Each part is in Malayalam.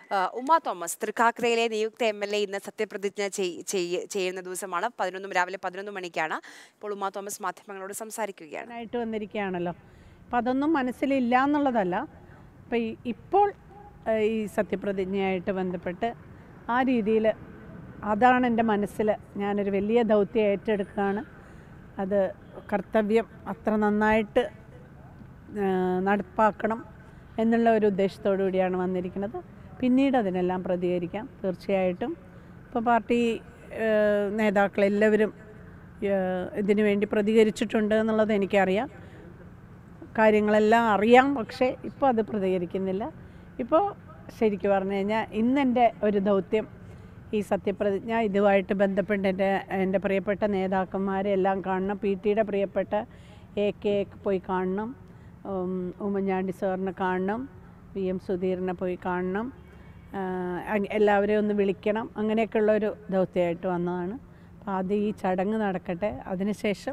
ആ, ഉമ തോമസ് തൃക്കാക്കരയിലെ നിയുക്ത എം എൽ എ ഇന്ന് സത്യപ്രതിജ്ഞ ചെയ്- ചെയ്യ- ചെയ്യുന്ന ദിവസമാണ് പതിനൊന്നും രാവിലെ പതിനൊന്ന് മണിക്കാണ് ഇപ്പോൾ ഉമ തോമസ് മാധ്യമങ്ങളോട് സംസാരിക്കുകയാണ് ആയിട്ട് വന്നിരിക്കുകയാണല്ലോ അപ്പം അതൊന്നും മനസ്സിലില്ല എന്നുള്ളതല്ല അപ്പം ഈ ഇപ്പോൾ ഏഹ്, ഈ സത്യപ്രതിജ്ഞയായിട്ട് ബന്ധപ്പെട്ട് ആ രീതിയിൽ അതാണ് എൻ്റെ മനസ്സിൽ ഞാനൊരു വലിയ ദൗത്യം ഏറ്റെടുക്കുകയാണ് അത് കർത്തവ്യം അത്ര നന്നായിട്ട് ഏഹ്, നടപ്പാക്കണം എന്നുള്ള ഒരു ഉദ്ദേശത്തോടു കൂടിയാണ് വന്നിരിക്കുന്നത് പിന്നീട് അതിനെല്ലാം പ്രതികരിക്കാം തീർച്ചയായിട്ടും ഇപ്പോൾ പാർട്ടി ഏഹ്, നേതാക്കളെല്ലാവരും ഏഹ്, ഇതിനു വേണ്ടി പ്രതികരിച്ചിട്ടുണ്ട് എന്നുള്ളത് എനിക്കറിയാം കാര്യങ്ങളെല്ലാം അറിയാം പക്ഷേ ഇപ്പോൾ അത് പ്രതികരിക്കുന്നില്ല ഇപ്പോൾ ശരിക്കും പറഞ്ഞു കഴിഞ്ഞാൽ ഇന്നെൻ്റെ ഒരു ദൗത്യം ഈ സത്യപ്രതിജ്ഞ ഇതുമായിട്ട് ബന്ധപ്പെട്ട് എൻ്റെ എൻ്റെ പ്രിയപ്പെട്ട നേതാക്കന്മാരെ എല്ലാം കാണണം പി ടിയുടെ പ്രിയപ്പെട്ട എ കെ പോയി കാണണം ഉം, ഉമ്മൻചാണ്ടി സാറിനെ കാണണം വി എം സുധീറിനെ പോയി കാണണം ആ, അങ് എല്ലാവരെയും ഒന്ന് വിളിക്കണം അങ്ങനെയൊക്കെയുള്ളൊരു ദൗത്യമായിട്ട് വന്നതാണ് അപ്പോൾ ആദ്യം ഈ ചടങ്ങ് നടക്കട്ടെ അതിനുശേഷം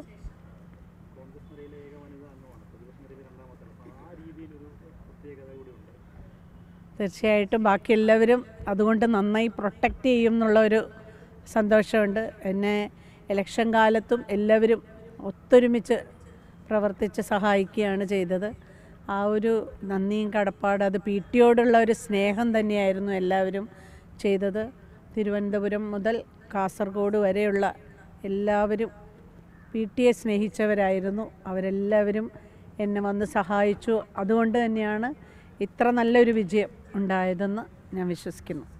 തീർച്ചയായിട്ടും ബാക്കി എല്ലാവരും അതുകൊണ്ട് നന്നായി പ്രൊട്ടക്റ്റ് ചെയ്യും എന്നുള്ളൊരു സന്തോഷമുണ്ട് എന്നെ ഇലക്ഷൻ കാലത്തും എല്ലാവരും ഒത്തൊരുമിച്ച് പ്രവർത്തിച്ച് സഹായിക്കുകയാണ് ചെയ്തത് ആ ഒരു നന്ദിയും കടപ്പാട് അത് പി ടിയോടുള്ള ഒരു സ്നേഹം തന്നെയായിരുന്നു എല്ലാവരും ചെയ്തത് തിരുവനന്തപുരം മുതൽ കാസർഗോഡ് വരെയുള്ള എല്ലാവരും പി ടിയെ സ്നേഹിച്ചവരായിരുന്നു അവരെല്ലാവരും എന്നെ വന്ന് സഹായിച്ചു അതുകൊണ്ട് തന്നെയാണ് ഇത്ര നല്ലൊരു വിജയം ഉണ്ടായതെന്ന് ഞാൻ വിശ്വസിക്കുന്നു